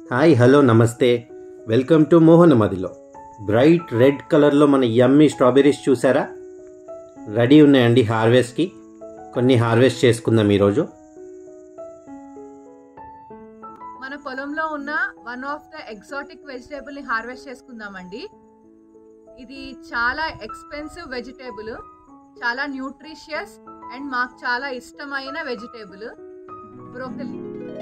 Hi hello నమస్తే welcome to మోహనమదిలో bright red కలర్లో మన యమ్మీ స్ట్రాబెర్రీస్ చూసారా రెడీ ఉన్నాయండి హార్వెస్ట్కి కొన్ని హార్వెస్ట్ చేసుకుందాం ఈరోజు మన పొలంలో ఉన్న one of the exotic vegetable ని హార్వెస్ట్ చేసుకుందామండి ఇది చాలా ఎక్స్పెన్సివ్ వెజిటేబుల్ చాలా న్యూట్రిషియస్ అండ్ మాకు చాలా ఇష్టమైన వెజిటేబుల్ బ్రోకలీ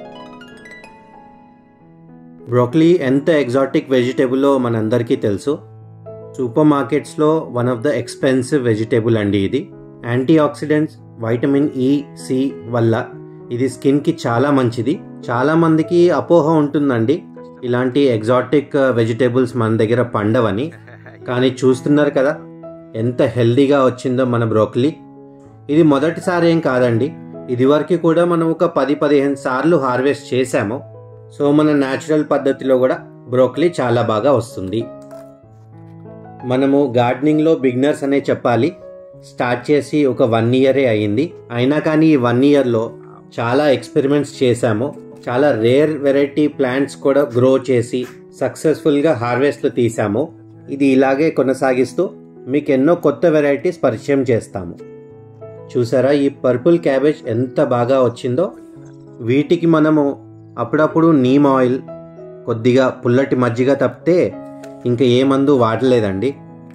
బ్రోకలీ ఎంత ఎగ్జాటిక్ వెజిటేబుల్లో మనందరికీ తెలుసు సూపర్ మార్కెట్స్లో one of the expensive vegetable అండి ఇది anti oxidants vitamin E C వల్ల ఇది స్కిన్కి చాలా మంచిది చాలా మందికి అపోహ ఉంటుందండి ఇలాంటి ఎగ్జాటిక్ వెజిటేబుల్స్ మన దగ్గర పండవని కానీ చూస్తున్నారు కదా ఎంత హెల్దీగా వచ్చిందో మన బ్రోకలీ ఇది మొదటిసారి ఏం కాదండి ఇదివరకు కూడా మనం ఒక పది పదిహేను సార్లు హార్వెస్ట్ చేశాము సో మన న్యాచురల్ పద్ధతిలో కూడా బ్రోకలీ చాలా బాగా వస్తుంది మనము గార్డెనింగ్లో బిగినర్స్ అనే చెప్పాలి స్టార్ట్ చేసి ఒక వన్ ఇయరే అయ్యింది అయినా కానీ ఈ వన్ ఇయర్లో చాలా ఎక్స్పెరిమెంట్స్ చేశాము చాలా రేర్ వెరైటీ ప్లాంట్స్ కూడా గ్రో చేసి సక్సెస్ఫుల్గా హార్వెస్ట్లు తీసాము ఇది ఇలాగే కొనసాగిస్తూ మీకు ఎన్నో కొత్త వెరైటీస్ పరిచయం చేస్తాము చూసారా ఈ పర్పుల్ క్యాబేజ్ ఎంత బాగా వచ్చిందో వీటికి మనము అప్పుడప్పుడు నీమ్ ఆయిల్ కొద్దిగా పుల్లటి మజ్జిగ తప్పితే ఇంకా ఏ మందు వాడలేదండి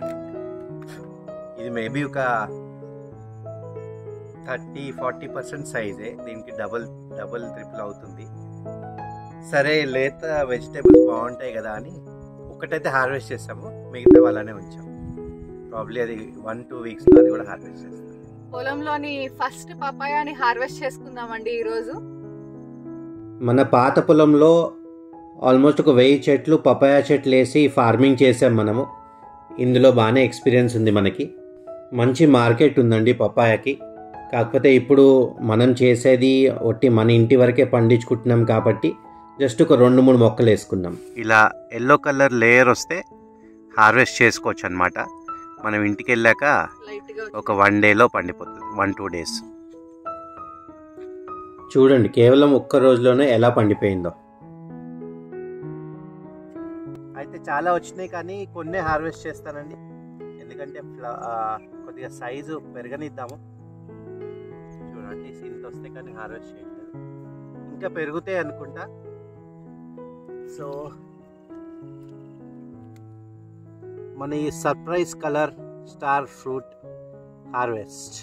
ఇది మేబీ ఒక థర్టీ ఫార్టీ పర్సెంట్ సైజే దీనికి డబుల్ డబుల్ ట్రిపుల్ అవుతుంది సరే లేత వెజిటేబుల్స్ బాగుంటాయి కదా అని ఒకటైతే హార్వెస్ట్ చేసాము మిగతా వాళ్ళనే ఉంచాము ప్రాబ్లీ అది వన్ టూ వీక్స్లో అది కూడా హార్వెస్ట్ చేస్తాం పొలంలోని ఫస్ట్ పపాయాని హార్వెస్ట్ చేసుకుందామండి ఈరోజు మన పాత పొలంలో ఆల్మోస్ట్ ఒక వెయ్యి చెట్లు పపాయ చెట్లు వేసి ఫార్మింగ్ చేసాం మనము ఇందులో బాగానే ఎక్స్పీరియన్స్ ఉంది మనకి మంచి మార్కెట్ ఉందండి పపాయకి కాకపోతే ఇప్పుడు మనం చేసేది ఒట్టి మన ఇంటి వరకే పండించుకుంటున్నాం కాబట్టి జస్ట్ ఒక రెండు మూడు మొక్కలు వేసుకున్నాం ఇలా ఎల్లో కలర్ లేయర్ వస్తే హార్వెస్ట్ చేసుకోవచ్చు అనమాట మనం ఇంటికి వెళ్ళాక లైట్ గా ఒక వన్ డేలో పండిపోతుంది వన్ టూ డేస్ చూడండి కేవలం ఒక్క రోజులోనే ఎలా పండిపోయిందో అయితే చాలా వచ్చినాయి కానీ కొన్ని హార్వెస్ట్ చేస్తానండి ఎందుకంటే ఫ్ల- ఆ, కొద్దిగా సైజు పెరగనిద్దాము చూడండి ఇంత వస్తే కానీ హార్వెస్ట్ చేయట్లేదు ఇంకా పెరుగుతాయి అనుకుంటా సో మన ఈ surprise colour star fruit harvest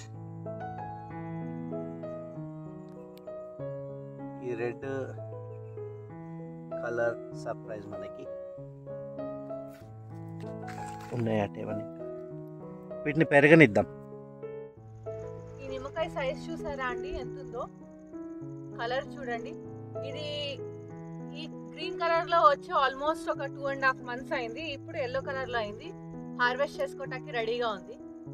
ఈ రెడ్ కలర్ సర్ప్రైజ్ మనకి ఉన్నాయట ఇవన్నీ వీటిని పెరగనిద్దాం ఈ నిమ్మకాయ సైజ్ చూసారా అండి ఎంత ఉందో కలర్ చూడండి ఇది ఈ గ్రీన్ కలర్ లో వచ్చి ఆల్మోస్ట్ ఒక టూ అండ్ హాఫ్ మంత్స్ అయింది ఇప్పుడు ఎల్లో కలర్ లో అయింది హార్వెస్ట్ చేసుకోవటానికి రెడీగా ఉంది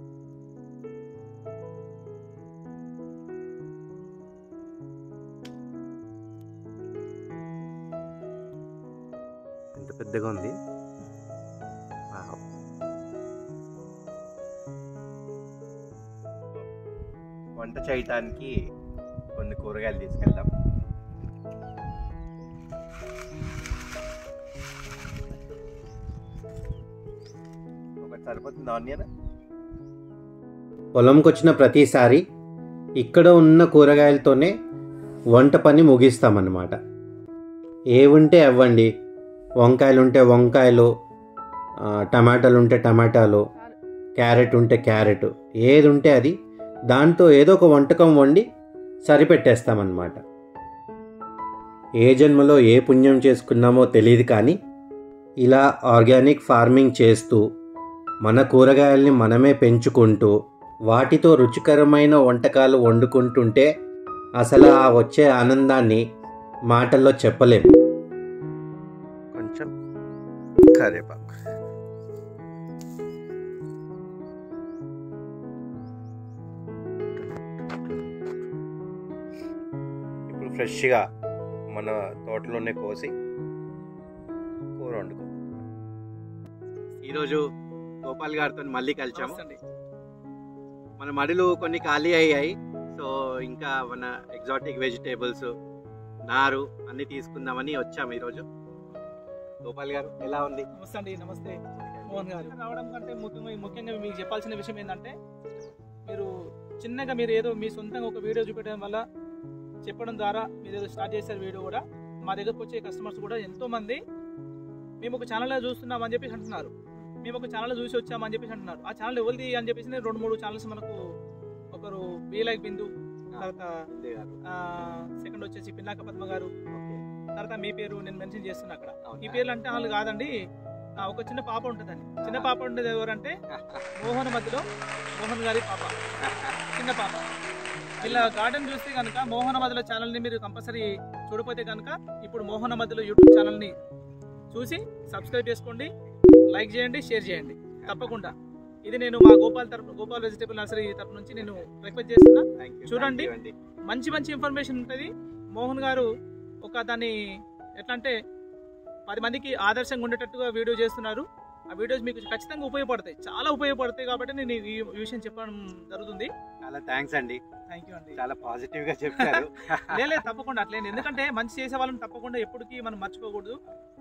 ఎంత పెద్దగా ఉంది వావ్. వంట చేయటానికి కొన్ని కూరగాయలు తీసుకెళ్దాం ఒకటి సరిపోతుంది ఆనియన్ పొలంకి వచ్చిన ప్రతిసారి ఇక్కడ ఉన్న కూరగాయలతోనే వంట పని ముగిస్తామన్నమాట ఏవుంటే అవ్వండి వంకాయలు ఉంటే వంకాయలు ఆ, టమాటాలు ఉంటే టమాటాలు క్యారెట్ ఉంటే క్యారెట్ ఏది ఉంటే అది దాంతో ఏదో ఒక వంటకం వండి సరిపెట్టేస్తామన్నమాట ఏ జన్మలో ఏ పుణ్యం చేసుకున్నామో తెలియదు కానీ ఇలా ఆర్గానిక్ ఫార్మింగ్ చేస్తూ మన కూరగాయల్ని మనమే పెంచుకుంటూ వాటితో రుచికరమైన వంటకాలు వండుకుంటుంటే అసలు ఆ వచ్చే ఆనందాన్ని మాటల్లో చెప్పలేము కొంచెం కరేపాకు ఇప్పుడు ఫ్రెష్గా మన తోటలోనే కోసి కూర వండుకో ఈరోజు గోపాల్ గారితో మళ్ళీ కలిసాము మన మడులు కొన్ని ఖాళీ అయ్యాయి సో ఇంకా మన ఎగ్జాటిక్ వెజిటేబుల్స్ నారు అన్నీ తీసుకుందామని వచ్చాము ఈరోజు గోపాల్ గారు ఎలా ఉంది నమస్తే అండి నమస్తే మోహన్ గారు రావడం కంటే ముఖ్యంగా ముఖ్యంగా మీకు చెప్పాల్సిన విషయం ఏంటంటే మీరు చిన్నగా మీరు ఏదో మీ సొంతంగా ఒక వీడియో చూపెట్టడం వల్ల చెప్పడం ద్వారా మీరు ఏదో స్టార్ట్ చేశారు వీడియో కూడా మా దగ్గరకు వచ్చే కస్టమర్స్ కూడా ఎంతో మంది మేము ఒక ఛానల్లో చూస్తున్నాం అని చెప్పేసి అంటున్నారు మేము ఒక ఛానల్ చూసి వచ్చామని చెప్పేసి అంటున్నారు ఆ ఛానల్ ఎవరిది అని చెప్పేసి నేను రెండు మూడు ఛానల్స్ మనకు ఒకరు బీ లైక్ బిందు తర్వాత ఉంది గారు. సెకండ్ వచ్చేసి పిన్నాక పద్మ గారు ఓకే. తర్వాత మీ పేరు నేను మెన్షన్ చేస్తున్నా అక్కడ అవునా? ఈ పేర్లు అంటే వాళ్ళు కాదండి ఆ, ఒక చిన్న పాప ఉంటుందండి చిన్న పాప ఉండేది ఎవరంటే మోహన్ మధ్యలో మోహన్ గారి పాప చిన్న పాప వీళ్ళ గార్డెన్ చూస్తే కనుక మోహన మధ్యలో ఛానల్ని మీరు కంపల్సరీ చూడపోతే కనుక ఇప్పుడు మోహన మధ్యలో యూట్యూబ్ ఛానల్ని చూసి సబ్స్క్రైబ్ చేసుకోండి లైక్ చేయండి షేర్ చేయండి తప్పకుండా ఇది నేను మా గోపాల్ తరపు గోపాల్ వెజిటేబుల్ నర్సరీ తరపు నుంచి నేను రిక్వెస్ట్ చేస్తున్నా Thank you, చూడండి. thank you అండి. మంచి మంచి ఇన్ఫర్మేషన్ ఉంటుంది మోహన్ గారు ఒక దాన్ని ఎట్లా అంటే పది మందికి ఆదర్శంగా ఉండేటట్టుగా వీడియో చేస్తున్నారు ఆ వీడియోస్ మీకు ఖచ్చితంగా ఉపయోగపడతాయి చాలా ఉపయోగపడతాయి కాబట్టి నేను ఈ ఈ విషయం చెప్పడం జరుగుతుంది చాలా థ్యాంక్స్ అండి థ్యాంక్ యూ అండి చాలా పాజిటివ్ గా చెప్పారు లేదు తప్పకుండా అట్లేదు ఎందుకంటే మంచి చేసే వాళ్ళని తప్పకుండా ఎప్పటికీ మనం మర్చిపోకూడదు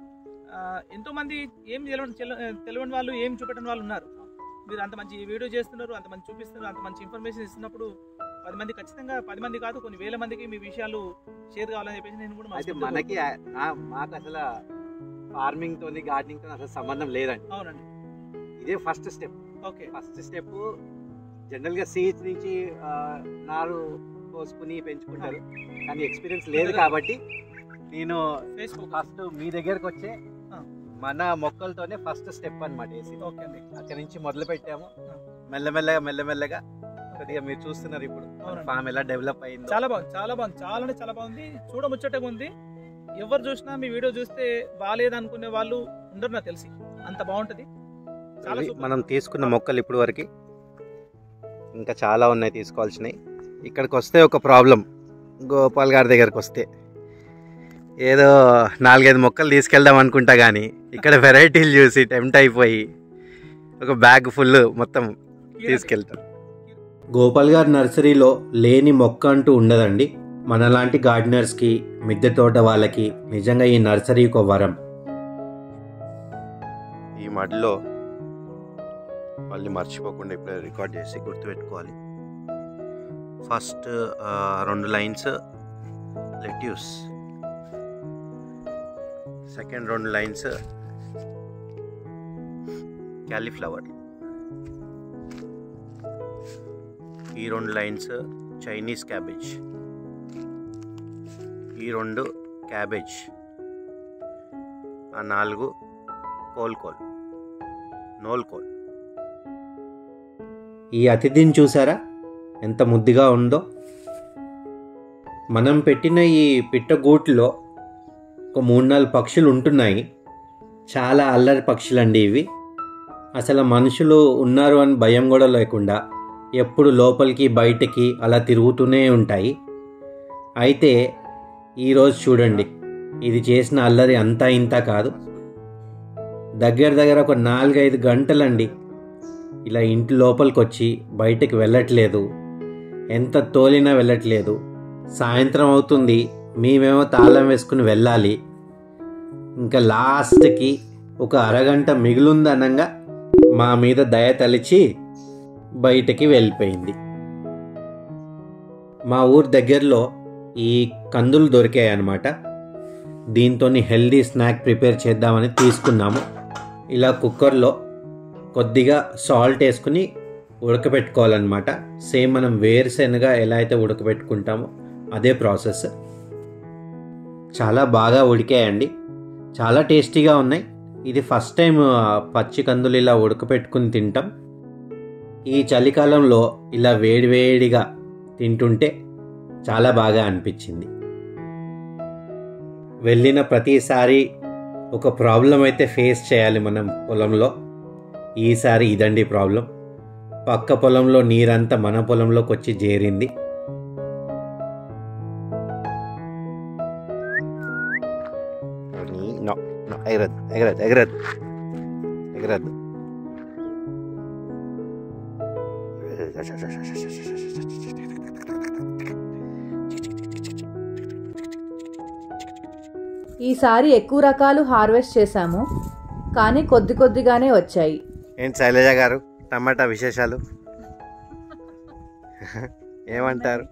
ఆ, ఎంతో మంది ఏం తెలియని తెల- తెలియని వాళ్ళు ఏం చూపెట్టని వాళ్ళు ఉన్నారు మీరు అంత మంచి వీడియో చేస్తున్నారు అంత మంది చూపిస్తున్నారు అంత మంచి ఇన్ఫర్మేషన్ ఇస్తున్నప్పుడు పది మంది ఖచ్చితంగా పది మంది కాదు కొన్ని వేల మందికి మీ విషయాలు షేర్ కావాలని చెప్పేసి నేను కూడా అయితే మనస్ఫూర్తిగా మనకి ఆ- నా- మాకు అసలు ఫార్మింగ్ తోని గార్డెనింగ్ తోని అసలు సంబంధం లేదండి అవునండి ఇదే first step okay first step general గా సీడ్స్ నుంచి ఆ, నారు కోసుకుని పెంచుకుంటారు కానీ ఎక్స్పీరియన్స్ లేదు కాబట్టి నేను ఫేస్బుక్ ఫస్ట్ మీ దగ్గరకు వచ్చే ఆ. మన మొక్కలతోనే ఫస్ట్ స్టెప్ అన్నమాట వేసి ఓకే అండి అక్కడి నుంచి మొదలు పెట్టాము ఆ. మెల్లమెల్లగా మెల్లమెల్లగా కొద్దిగా మీరు చూస్తున్నారు ఇప్పుడు అవునండి. ఫామ్ ఎలా డెవలప్ అయిందో చాలా బాగుంది చాలా బాగుంది చాలా అంటే చాలా బాగుంది చూడముచ్చటగా ఉంది ఎవరు చూసినా మీ వీడియో చూస్తే బాగాలేదు అనుకునే వాళ్ళు ఉండరు నాకు తెలిసి అంత బాగుంటది చాలా ఇవి సూపర్. మనం తీసుకున్న మొక్కలు ఇప్పుడు వరకు ఇంకా చాలా ఉన్నాయి తీసుకోవాల్సినవి ఇక్కడికి వస్తే ఒక ప్రాబ్లం గోపాల్ గారి దగ్గరికి వస్తే ఏదో నాలుగైదు మొక్కలు తీసుకెళ్దాం అనుకుంటా కానీ ఇక్కడ వెరైటీలు చూసి టెంప్ట్ అయిపోయి ఒక బ్యాగ్ ఫుల్ మొత్తం తీసుకెళ్తాం గోపాల్ గారి నర్సరీలో లేని మొక్క అంటూ ఉండదండి మనలాంటి గార్డెనర్స్కి మిద్దె తోట వాళ్ళకి నిజంగా ఈ నర్సరీ ఒక వరం ఈ మడిలో మళ్ళీ మర్చిపోకుండా ఇప్పుడే రికార్డ్ చేసి గుర్తుపెట్టుకోవాలి ఫస్ట్ రెండు లైన్స్ లెట్యూస్ సెకండ్ రెండు లైన్స్ క్యాలీఫ్లవర్ ఈ రెండు లైన్స్ చైనీస్ క్యాబేజ్ ఈ రెండు క్యాబేజ్ ఆ నాలుగు కోల్ కోల్ నోల్ కోల్ ఈ అతిథిని చూసారా ఎంత ముద్దుగా ఉందో మనం పెట్టిన ఈ పిట్టగూట్లో ఒక మూడు నాలుగు పక్షులు ఉంటున్నాయి చాలా అల్లరి పక్షులండి ఇవి అసలు మనుషులు ఉన్నారు అని భయం కూడా లేకుండా ఎప్పుడు లోపలికి బయటికి అలా తిరుగుతూనే ఉంటాయి అయితే ఈరోజు చూడండి ఇది చేసిన అల్లరి అంతా ఇంత కాదు దగ్గర దగ్గర ఒక నాలుగైదు గంటలండి ఇలా ఇంటి లోపలికి వచ్చి బయటకు వెళ్ళట్లేదు ఎంత తోలినా వెళ్ళట్లేదు సాయంత్రం అవుతుంది మేమేమో తాళం వేసుకుని వెళ్ళాలి ఇంకా లాస్ట్కి ఒక అరగంట మిగులుందనంగా మా మీద దయ తలిచి బయటకి వెళ్ళిపోయింది మా ఊరు దగ్గరలో ఈ కందులు దొరికాయి అన్నమాట దీంతో హెల్దీ స్నాక్ ప్రిపేర్ చేద్దామని తీసుకున్నాము ఇలా కుక్కర్లో కొద్దిగా సాల్ట్ వేసుకుని ఉడకబెట్టుకోవాలన్నమాట సేమ్ మనం వేరుశెనగ ఎలా అయితే ఉడకబెట్టుకుంటామో అదే ప్రాసెస్ చాలా బాగా ఉడికాయండి చాలా టేస్టీగా ఉన్నాయి ఇది ఫస్ట్ టైం ఆ, పచ్చి కందులు ఇలా ఉడకపెట్టుకుని తింటాం ఈ చలికాలంలో ఇలా వేడివేడిగా తింటుంటే చాలా బాగా అనిపించింది వెళ్ళిన ప్రతిసారి ఒక ప్రాబ్లం అయితే ఫేస్ చేయాలి మనం పొలంలో ఈసారి ఇదండి ప్రాబ్లం పక్క పొలంలో నీరంతా మన పొలంలోకి వచ్చి చేరింది No, no, ఎగరద్దు ఎగరద్దు ఎగరద్దు ఎగరద్దు ఈసారి ఎక్కువ రకాలు హార్వెస్ట్ చేశాము కానీ కొద్ది కొద్దిగానే వచ్చాయి ఏంటి శైలజ గారు టమాటా విశేషాలు ఏమంటారు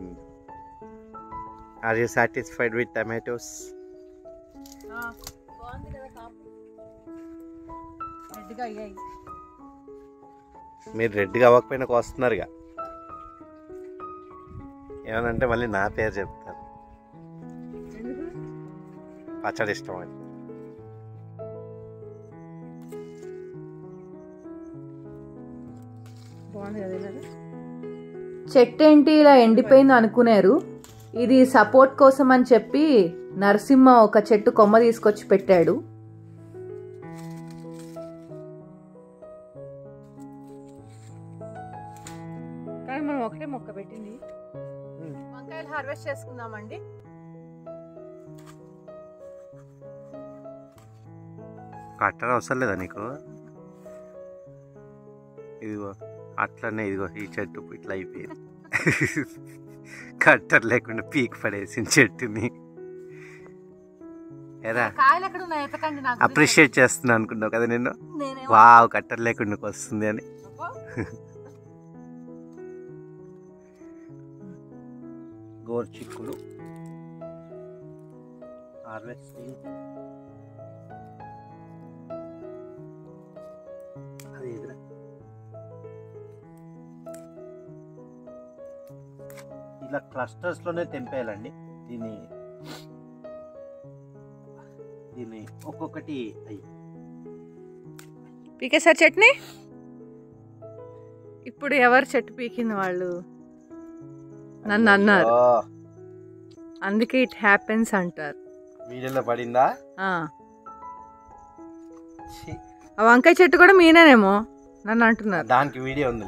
are you satisfied with tomatoes రెడ్గా అయ్యాయి మీరు రెడ్గా అవ్వకపోయినా వస్తున్నారుగా ఏమనంటే మళ్ళీ నా పేరు చెప్తారు పచ్చడి ఇష్టం అని చెట్టు ఏంటి ఇలా ఎండిపోయింది అనుకున్నారు ఇది సపోర్ట్ కోసం అని చెప్పి నరసింహ ఒక చెట్టు కొమ్మ తీసుకొచ్చి పెట్టాడు కానీ మనం ఒకటే మొక్క పెట్టింది వంకాయలు హార్వెస్ట్ చేసుకుందామండి కట్టడం అవసరం లేదా నీకు ఇదిగో అట్లనే ఇదిగో ఈ చెట్టు ఇట్లా అయిపోయింది కట్టర్ లేకుండా పీక్ పడేసిన చెట్టుని ఎరా కాయలు ఎక్కడ ఉన్నాయి ఎతకండి నాకు అప్రిషియేట్ చేస్తున్నా అనుకున్నావు కదా నేను నేనేమో వావ్ కట్టర్ లేకుండా వస్తుంది అని గోర్చిక్కుడు హార్వెస్టింగ్ అది ఎదురా ఇలా క్లస్టర్స్ లోనే తెంపేయాలండి దీన్ని దీన్ని ఒక్కొక్కటి అయ్యి పీకేసారు చట్నీ ఇప్పుడు ఎవరు చెట్టు పీకింది వాళ్ళు నన్ను అన్నారు అయ్యో, అందుకే ఇట్ హ్యాపెన్స్ అంటారు వీడియోలో పడిందా ఆ. ఛీ, ఆ వంకాయ చెట్టు కూడా మీనేనేమో నన్ను అంటున్నారు దానికి వీడియో ఉంది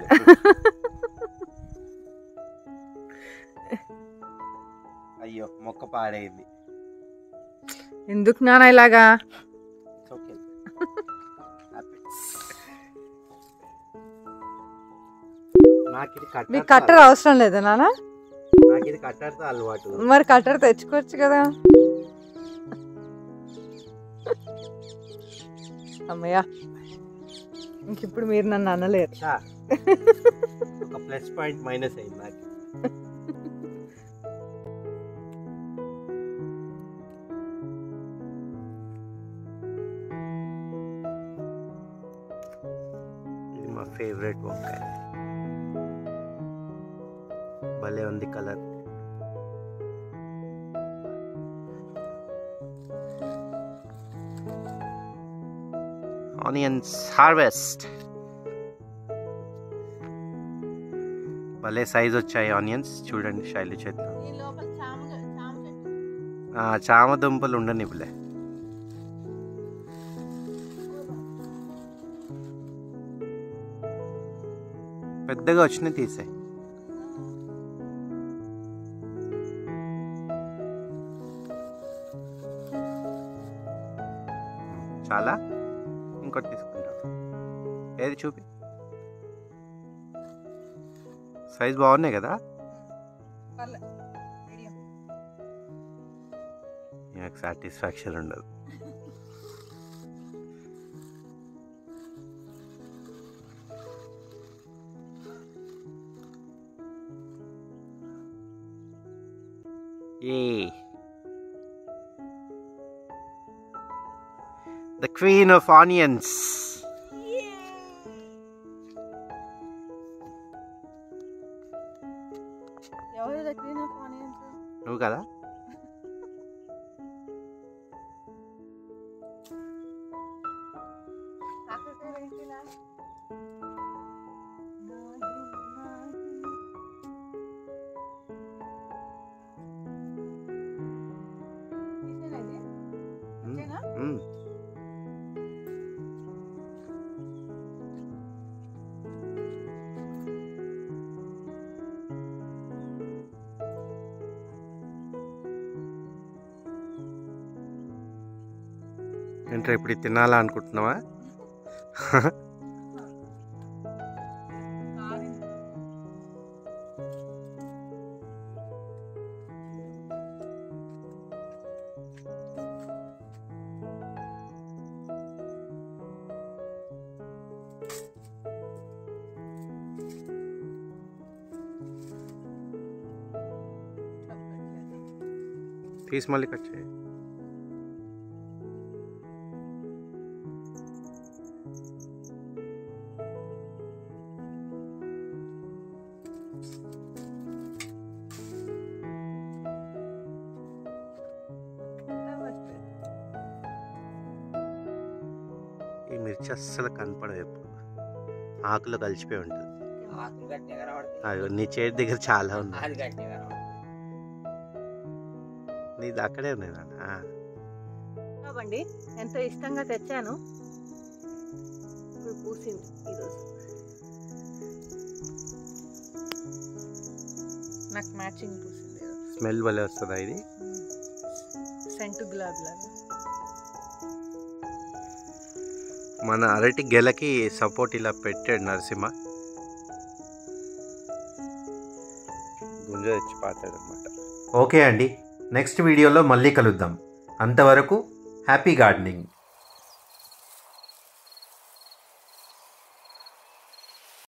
అయ్యో మొక్క పాడైంది ఎందుకు నాన్న ఇలాగా It's okay. Happens. నాకు ఇది మీకు కట్టర్ కట్టర్ అవసరం లేదా నాన్న నాకు ఇది కట్టర్తో అలవాటు మరి కట్టర్ తెచ్చుకోవచ్చు కదా అమ్మయ్యా ఇంక ఇప్పుడు మీరు నన్ను అనలేరు ఛా, ఒక ప్లస్ పాయింట్ మైనస్ అయింది నాకు ఇది మా ఫేవరెట్ వంకాయ భలే ఉంది కలర్ ఆనియన్స్ హార్వెస్ట్ భలే సైజ్ వచ్చాయి ఆనియన్స్ చూడండి శైలి చేతిలో ఆ, చామ దుంపలు ఉండనివ్వలే పెద్దగా వచ్చినాయి తీసే చాలా ఇంకోటి తీసుకుంటా ఏది చూపి సైజ్ బాగున్నాయి కదా నాకు సాటిస్ఫాక్షన్ ఉండదు Yay. The queen of onions. నువ్వు కదా మ్మ్. ఏంట్రా ఇప్పుడు ఇది తినాలా అనుకుంటున్నావా పీస్ మళ్ళీ కట్ చేయి ఈ మిర్చి అస్సలు కనపడవు ఎప్పుడు ఆకులో కలిసిపోయి ఉంటుంది ఆకులు గట్టిగా కనబడుతుంది అది నీ చేతి దగ్గర చాలా ఉంది అది గట్టిగా కనబడుతుంది నీది అక్కడే ఉంది నాన్న ఆ. అండి ఎంతో ఇష్టంగా తెచ్చాను ఇప్పుడు పూసింది ఈరోజు నాకు మ్యాచింగ్ పూసింది స్మెల్ భలే వస్తుందా ఇది సెంటు గులాబ్ లాగా మన అరటి గెలకి సపోర్ట్ ఇలా పెట్టాడు నరసింహ గుంజ తెచ్చి పాతాడు అనమాట ఓకే అండి నెక్స్ట్ వీడియోలో మళ్ళీ కలుద్దాం అంతవరకు హ్యాపీ గార్డెనింగ్